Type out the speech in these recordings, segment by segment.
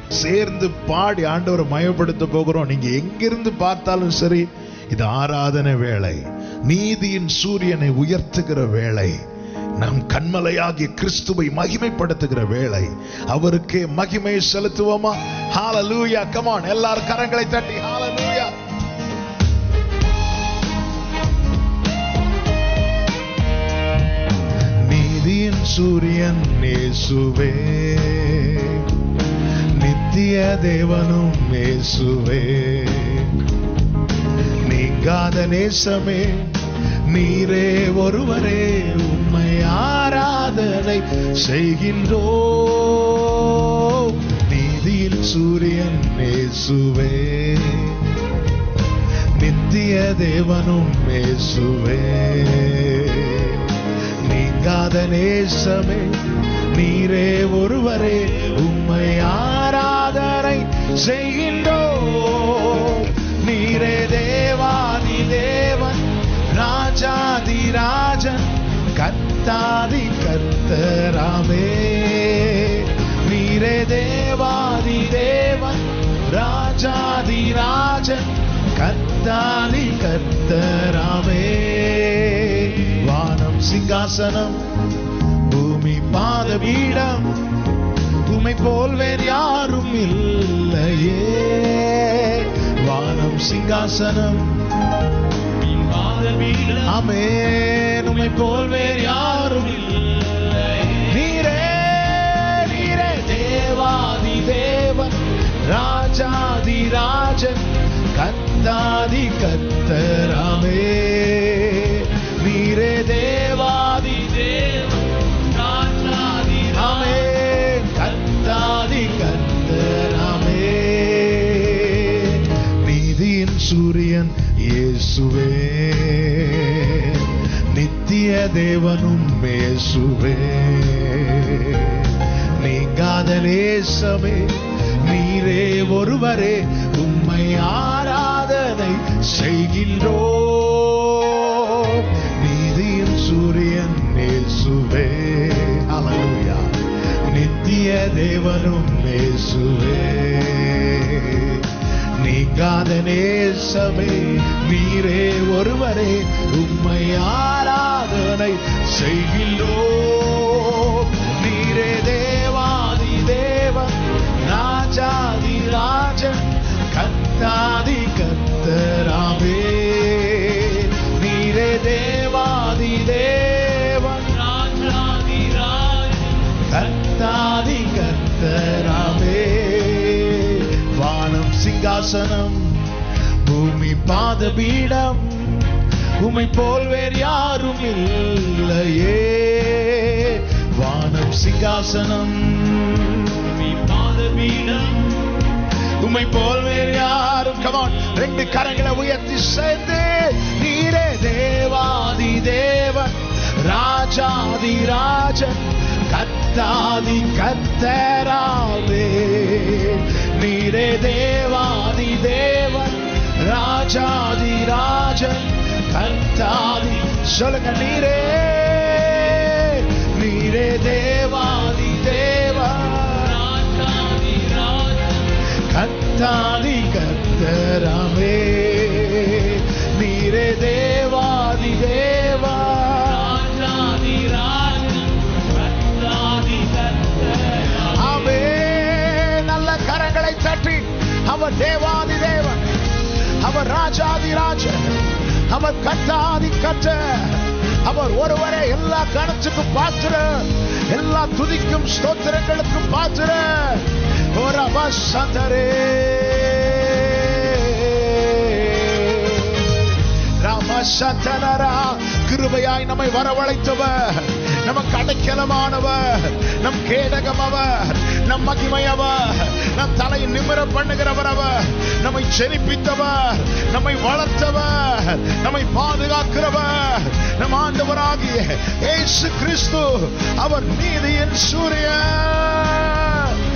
சேர்ந்து பாடி ஆண்டவரை மயப்படுத்த போகிறோம் நீங்க எங்கிருந்து பார்த்தாலும் சரி இது ஆராதனை வேளை நீதியின் சூரியனை உயர்த்துகிற வேளை நம் கண்மலையாகிய கிறிஸ்துவை மகிமைப்படுத்துகிற வேளை அவருக்கே மகிமை செலுத்துவோமா ஹalleluya come on எல்லாரும் கரங்களை தட்டி ஹalleluya நீதியின் சூரியன் இயேசுவே நித்திய தேவனும் இயேசுவே நீங்காத நேசமே நீரே ஒருவரே உம்மை ஆராதனை செய்கின்றோ நீதியின் சூரியன் இயேசுவே நித்திய தேவனும் இயேசுவே நீங்காத நேசமே நீரே ஒருவரே உம்மை ஆராதனை செய்கின்றோ நீரே தேவாதி தேவன் ராஜாதி ராஜன் கத்தாதி கர்த்தராமே நீரே தேவாதி தேவன் ராஜாதி ராஜன் கத்தாதி கர்த்தராமே வானம் சிங்காசனம் பூமி பாதபீடம் உமை போல் வேறு யாரும் இல்லையே வானம் சிங்காசனம் ஆமென் உமை போல் வேறு யாரும் இல்லை நீரே நீரே தேவாதி தேவன் ராஜாதி ராஜன் கத்தாதி கத்தராமே நீரே தேவாதி தேவன் ராஜாதி ஆமென் கத்தாதி கத்தராமே நீதியின் சூரியன் இயேசுவே நித்திய தேவனும் இயேசுவே நீங்காத நேசமே நீரே ஒருவரே உம்மை ஆராதனை செய்கின்றோ நீதியின் சூரியன் இயேசுவே ஹalleluya நித்திய தேவனும் இயேசுவே நீங்காத நேசமே நீரே ஒருவரே உம்மை ஆராதனை செய்கின்றோ நீரே தேவாதி தேவன் ராஜாதி ராஜன் கத்தாதி கத்தராமே நீரே தேவாதி தேவன் ராஜாதி ராஜன் கத்தாதி கத்தராமே வானம் சிங்காசனம் பூமி பாதபீடம் உமை போல் வேறு யாரும் இல்லையே வானம் சிங்காசனம் பூமி பாதபீடம் உம்மை போல் வேறு யாரும் கமான் ரெண்டு கரங்களை உயர்த்தி சேர்ந்து நீரே தேவாதி தேவன் ராஜாதி ராஜன் கத்தாதி கத்தராவே நீரே தேவாதி தேவன் ராஜாதி ராஜன் கத்தாதி சொல்லுங்க நீரே நீரே தேவாதி தேவன் ராஜாதி ராஜன் கத்தாதி கத்தராமே நீரே தேவாதி தேவா ஆமே நல்ல கரங்களை தட்டி அவர் தேவாதி தேவன் அவர் ராஜாதி ராஜன் அவர் கத்தாதி கத்த அவர் ஒருவரே எல்லா கணத்துக்கும் பாத்திர எல்லா துதிக்கும் ஸ்தோத்திரங்களுக்கும் பாத்திர ஒரு அபசந்தரே ராமசந்தனரா கிருபையாய் நம்மை வரவழைத்தவர் நமக்கு அடைக்கலமானவர் நம் கேடகம் அவர் நம் மகிமை அவர் நம் தலையை நிமிர பண்ணுகிறவர் அவர் நம்மை செழிப்பித்தவர் நம்மை வளர்த்தவர் நம்மை பாதுகாக்கிறவர் நம் ஆண்டவராகிய இயேசு கிறிஸ்து அவர் நீதியின் சூரியன்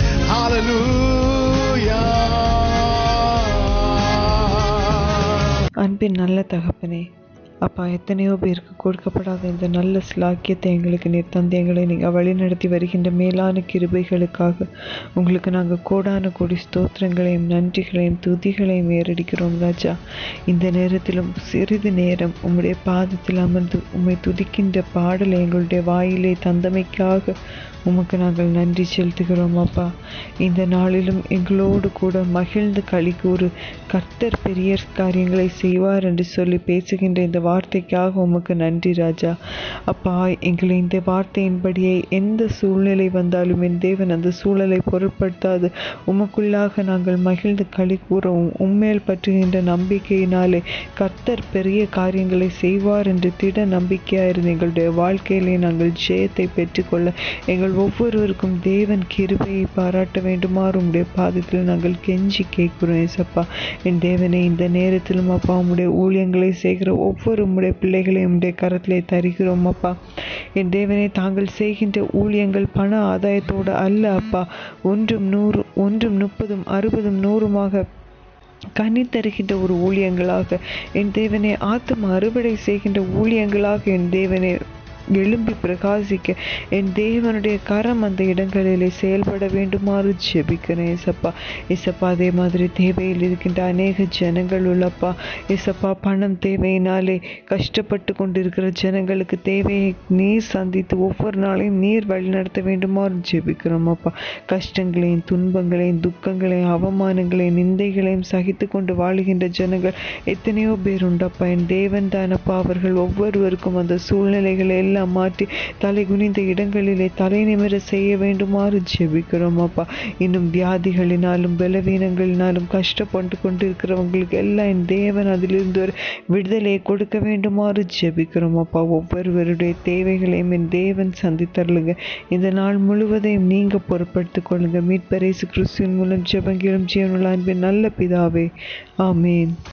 ஹalleluya அன்பின் நல்ல தகப்பனே அப்பா எத்தனையோ பேருக்கு கொடுக்கப்படாத இந்த நல்ல ஸ்லாக்கியத்தை எங்களுக்கு நீர் தந்து எங்களை நீங்கள் வழிநடத்தி வருகின்ற மேலான கிருபைகளுக்காக உங்களுக்கு நாங்கள் கோடான கோடி ஸ்தோத்திரங்களையும் நன்றிகளையும் துதிகளையும் ஏறடிக்கிறோம் ராஜா இந்த நேரத்திலும் சிறிது நேரம் உம்முடைய பாதத்தில் அமர்ந்து உம்மை துதிக்கின்ற பாடலை எங்களுடைய வாயிலே தந்தமைக்காக உமக்கு நாங்கள் நன்றி செலுத்துகிறோம் அப்பா இந்த நாளிலும் எங்களோடு கூட மகிழ்ந்து களி கூறு கர்த்தர் பெரிய காரியங்களை செய்வார் என்று சொல்லி பேசுகின்ற இந்த வார்த்தைக்காக உமக்கு நன்றி ராஜா அப்பா எங்களை இந்த வார்த்தையின்படியே எந்த சூழ்நிலை வந்தாலும் என் தேவன் அந்த சூழலை பொருட்படுத்தாது உமக்குள்ளாக நாங்கள் மகிழ்ந்து களி கூறவும் உம்மேல் பற்றுகின்ற நம்பிக்கையினாலே கர்த்தர் பெரிய காரியங்களை செய்வார் என்று திட நம்பிக்கையாயிருந்து எங்களுடைய வாழ்க்கையிலே நாங்கள் ஜெயத்தை பெற்றுக்கொள்ள எங்கள் ஒவ்வொருவருக்கும் தேவன் கிருபையை பாராட்ட வேண்டுமாறு உம்முடைய பாதத்தில் நாங்கள் கெஞ்சி கேட்கிறோம் ஏசப்பா என் தேவனை இந்த நேரத்திலும் அப்பா உம்முடைய ஊழியங்களை செய்கிற ஒவ்வொரு உம்முடைய பிள்ளைகளையும் உம்முடைய கரத்திலே தருகிறோம் அப்பா என் தேவனை தாங்கள் செய்கின்ற ஊழியங்கள் பண ஆதாயத்தோடு அல்ல அப்பா ஒன்றும் நூறு ஒன்றும் முப்பதும் அறுபதும் நூறுமாக கனி தருகின்ற ஒரு ஊழியங்களாக என் தேவனை ஆத்தும அறுவடை செய்கின்ற ஊழியங்களாக என் தேவனை எழும்பி பிரகாசிக்க என் தேவனுடைய கரம் அந்த இடங்களிலே செயல்பட வேண்டுமாறு ஜெபிக்கிறேன் இசப்பா இசப்பா அதே மாதிரி தேவையில் இருக்கின்ற அநேக ஜனங்கள் உள்ளப்பா இசப்பா பணம் தேவையினாலே கஷ்டப்பட்டு கொண்டிருக்கிற ஜனங்களுக்கு தேவையை நீர் சந்தித்து ஒவ்வொரு நாளையும் நீர் வழிநடத்த வேண்டுமாறு ஜெபிக்கிறோம் அப்பா கஷ்டங்களையும் துன்பங்களையும் துக்கங்களையும் அவமானங்களையும் நிந்தைகளையும் சகித்து கொண்டு வாழுகின்ற ஜனங்கள் எத்தனையோ பேர் உண்டப்பா என் தேவன் தானப்பா அவர்கள் ஒவ்வொருவருக்கும் அந்த சூழ்நிலைகளை எல்லாம் மாற்றி தலை குனிந்த இடங்களிலே தலை நிமிர செய்ய வேண்டுமாறு ஜெபிக்கிறோம் அப்பா இன்னும் வியாதிகளினாலும் பலவீனங்களினாலும் கஷ்டப்பட்டு கொண்டிருக்கிறவங்களுக்கு எல்லாம் என் தேவன் அதிலிருந்து ஒரு விடுதலையை கொடுக்க வேண்டுமாறு ஜெபிக்கிறோம் அப்பா ஒவ்வொருவருடைய தேவைகளையும் என் தேவன் சந்தித்தருளுங்க இந்த நாள் முழுவதையும் நீங்க பொறுப்படுத்திக் கொள்ளுங்க மீட்பரேசு கிறிஸ்துவின் மூலம் ஜெபங்கிலும் ஜீவனுள்ள அன்பின் நல்ல பிதாவே ஆமேன்